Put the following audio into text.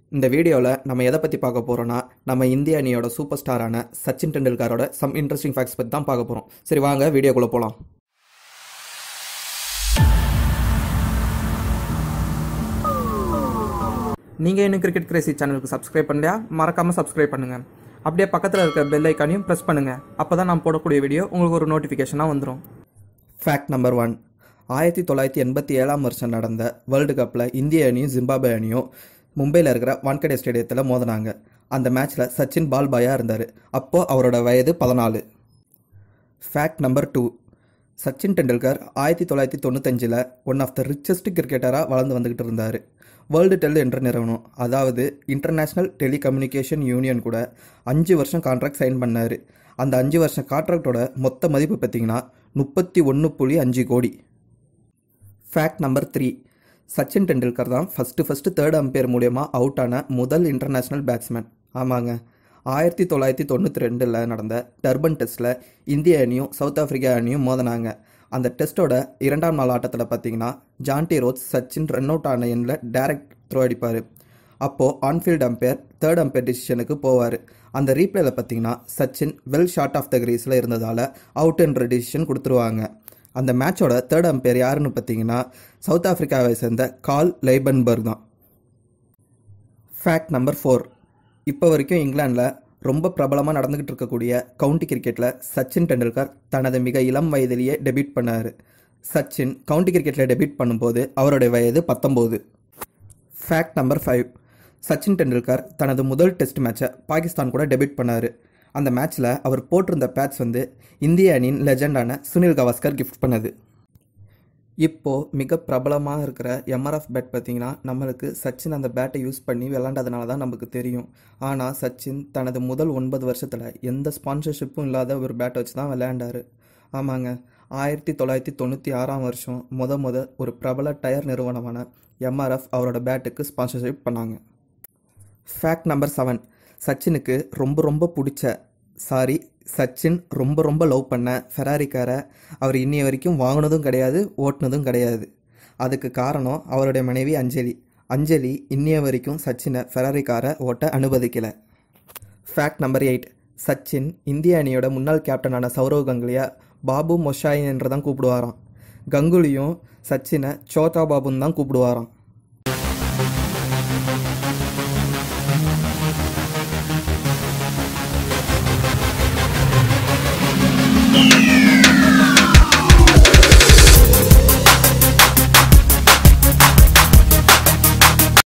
இந்த வீடியோவில் நம்ம எதை பற்றி பார்க்க போகிறோன்னா நம்ம இந்திய அணியோட சூப்பர் ஸ்டாரான சச்சின் டெண்டுல்கரோட சம் இன்ட்ரெஸ்டிங் ஃபேக்ட்ஸ் பற்றி தான் பார்க்க போகிறோம் சரி வாங்க வீடியோக்குள்ளே போகலாம் நீங்கள் இன்னும் கிரிக்கெட் கிரேசி சேனலுக்கு சப்ஸ்கிரைப் பண்ணலையா மறக்காமல் சப்ஸ்கிரைப் பண்ணுங்கள் அப்படியே பக்கத்தில் இருக்க பெல் ஐக்கானையும் ப்ரெஸ் பண்ணுங்கள் அப்போ தான் நான் போடக்கூடிய வீடியோ உங்களுக்கு ஒரு நோட்டிஃபிகேஷனாக வந்துடும் ஃபேக்ட் நம்பர் ஒன் ஆயிரத்தி தொள்ளாயிரத்தி எண்பத்தி ஏழாம் வருஷம் நடந்த வேர்ல்டு கப்பில் இந்திய அணியும் ஜிம்பாபே அணியும் மும்பையில் இருக்கிற வான்கடே ஸ்டேடியத்தில் மோதினாங்க அந்த மேட்ச்சில் சச்சின் பால் பாயாக இருந்தார் அப்போது அவரோட வயது பதினாலு fact number two Sachin Tendulkar ஆயிரத்தி தொள்ளாயிரத்தி தொண்ணூத்தஞ்சில் ஒன் ஆஃப் த ரிச்சஸ்ட் கிரிக்கெட்டராக வளர்ந்து வந்துக்கிட்டு இருந்தார் வேர்ல்டு டெல் என்ற நிறுவனம் அதாவது இன்டர்நேஷ்னல் டெலிகம்யூனிகேஷன் யூனியன் கூட அஞ்சு வருஷம் கான்ட்ராக்ட் சைன் பண்ணார் அந்த அஞ்சு வருஷம் கான்ட்ராக்டோட மொத்த மதிப்பு பார்த்தீங்கன்னா முப்பத்தி ஒன்று புள்ளி அஞ்சு கோடி fact number three Sachin Tendulkar தான் ஃபஸ்ட்டு ஃபஸ்ட்டு தேர்ட் அம்பையர் மூலயமா அவுட் ஆன முதல் இன்டர்நேஷ்னல் பேட்ஸ்மேன் ஆமாங்க ஆயிரத்தி தொள்ளாயிரத்தி தொண்ணூற்றி ரெண்டில் நடந்த டர்பன் டெஸ்ட்டில் இந்திய அணியும் சவுத் ஆஃப்ரிக்கா அணியும் மோதினாங்க அந்த டெஸ்ட்டோட இரண்டாம் நாள் ஆட்டத்தில் பார்த்தீங்கன்னா Jonty Rhodes Sachin run out ஆன எண்ணில் டைரக்ட் த்ரோ அடிப்பார் அப்போது ஆன்ஃபீல்ட் அம்பையர் தேர்ட் அம்பையர் டிசிஷனுக்கு போவார் அந்த ரீப்ளேல பார்த்தீங்கன்னா Sachin well short of the கிரீஸில் இருந்ததால் அவுட் என்ற டிசிஷன் கொடுத்துருவாங்க அந்த மேட்சோட தேர்ட் அம்பையர் யாருன்னு பார்த்தீங்கன்னா சவுத் ஆஃப்ரிக்காவை சேர்ந்த கால் லைபன்பர்க் தான் ஃபேக்ட் நம்பர் ஃபோர் இப்போ வரைக்கும் இங்கிலாந்தில் ரொம்ப பிரபலமாக நடந்துக்கிட்டு இருக்கக்கூடிய கவுண்டி கிரிக்கெட்டில் சச்சின் டெண்டுல்கர் தனது மிக இளம் வயதிலேயே டெபியூட் பண்ணார் சச்சின் கவுண்டி கிரிக்கெட்டில் டெபியூட் பண்ணும்போது அவருடைய வயது பத்தொம்போது fact number five Sachin Tendulkar தனது முதல் டெஸ்ட் மேட்சை பாகிஸ்தான் கூட டெபியூட் பண்ணார் அந்த மேட்ச்சில் அவர் போட்டிருந்த பேட்ச் வந்து இந்திய அணியின் லெஜெண்டான சுனில் கவாஸ்கர் கிஃப்ட் பண்ணது இப்போது மிக பிரபலமாக இருக்கிற எம்ஆர்எஃப் பேட் பார்த்தீங்கன்னா நம்மளுக்கு சச்சின் அந்த பேட்டை யூஸ் பண்ணி விளாண்டதுனால தான் நமக்கு தெரியும் ஆனால் சச்சின் தனது முதல் ஒன்பது வருஷத்தில் எந்த ஸ்பான்சர்ஷிப்பும் இல்லாத ஒரு பேட்டை வச்சு தான் விளையாண்டார் ஆமாங்க ஆயிரத்தி தொள்ளாயிரத்தி தொண்ணூற்றி ஆறாம் வருஷம் முத முத ஒரு பிரபல டயர் நிறுவனமான எம்ஆர்எஃப் அவரோட பேட்டுக்கு ஸ்பான்சர்ஷிப் பண்ணாங்க ஃபேக்ட் நம்பர் செவன் சச்சினுக்கு ரொம்ப ரொம்ப பிடிச்ச சாரி சச்சின் ரொம்ப ரொம்ப லவ் பண்ண ஃபெராரி காரை அவர் இன்னைய வரைக்கும் வாங்கினதும் கிடையாது ஓட்டினதும் கிடையாது அதுக்கு காரணம் அவருடைய மனைவி அஞ்சலி அஞ்சலி இன்னைய வரைக்கும் சச்சினை ஃபெராரி காரை ஓட்ட அனுமதிக்கலை ஃபேக்ட் நம்பர் எயிட் சச்சின் இந்திய அணியோட முன்னாள் கேப்டனான சௌரவ் கங்குலியா பாபு மொஷாய் என்று தான் கூப்பிடுவாராம் கங்குலியும் சச்சினை சோதா பாபுன்னு தான் கூப்பிடுவாராம்